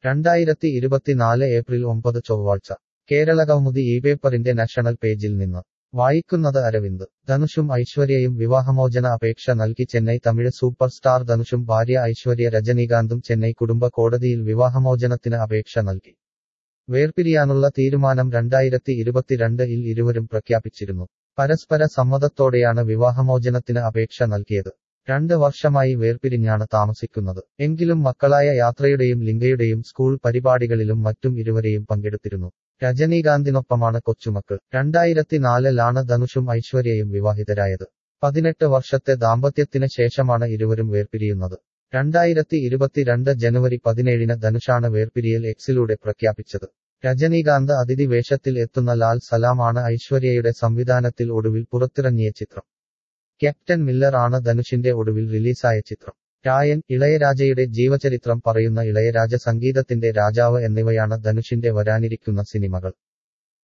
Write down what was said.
രണ്ടായിരത്തി ഇരുപത്തിനാല് ഏപ്രിൽ ഒമ്പത് ചൊവ്വാഴ്ച കേരള കൗമുദി ഈ പേപ്പറിന്റെ നാഷണൽ പേജിൽ നിന്ന് വായിക്കുന്നത് അരവിന്ദ് ധനുഷും ഐശ്വര്യയും വിവാഹമോചന അപേക്ഷ നൽകി ചെന്നൈ തമിഴ് സൂപ്പർ സ്റ്റാർ ധനുഷും ഭാര്യ ഐശ്വര്യ രജനീകാന്തും ചെന്നൈ കുടുംബ കോടതിയിൽ വിവാഹമോചനത്തിന് അപേക്ഷ നൽകി വേർപിരിയാനുള്ള തീരുമാനം രണ്ടായിരത്തി ഇരുപത്തിരണ്ട് ഇൽ ഇരുവരും പ്രഖ്യാപിച്ചിരുന്നു പരസ്പര സമ്മതത്തോടെയാണ് വിവാഹമോചനത്തിന് അപേക്ഷ നൽകിയത് രണ്ട് വർഷമായി വേർപിരിഞ്ഞാണ് താമസിക്കുന്നത് എങ്കിലും മക്കളായ യാത്രയുടെയും ലിംഗയുടെയും സ്കൂൾ പരിപാടികളിലും മറ്റും ഇരുവരെയും പങ്കെടുത്തിരുന്നു രജനീകാന്തിനൊപ്പമാണ് കൊച്ചുമക്കൾ രണ്ടായിരത്തിനാലിലാണ് ധനുഷും ഐശ്വര്യയും വിവാഹിതരായത് പതിനെട്ട് വർഷത്തെ ദാമ്പത്യത്തിന് ശേഷമാണ് ഇരുവരും വേർപിരിയുന്നത് രണ്ടായിരത്തി ഇരുപത്തിരണ്ട് ജനുവരി പതിനേഴിന് ധനുഷാണ് വേർപിരിയൽ എക്സിലൂടെ പ്രഖ്യാപിച്ചത് രജനീകാന്ത് അതിഥി വേഷത്തിൽ എത്തുന്ന ലാൽ സലാമാണ് ഐശ്വര്യയുടെ സംവിധാനത്തിൽ ഒടുവിൽ പുറത്തിറങ്ങിയ ചിത്രം ക്യാപ്റ്റൻ മില്ലർ ആണ് ധനുഷിന്റെ ഒടുവിൽ റിലീസായ ചിത്രം രായൻ ഇളയരാജയുടെ ജീവചരിത്രം പറയുന്ന ഇളയരാജ സംഗീതത്തിന്റെ രാജാവ് എന്നിവയാണ് ധനുഷിന്റെ വരാനിരിക്കുന്ന സിനിമകൾ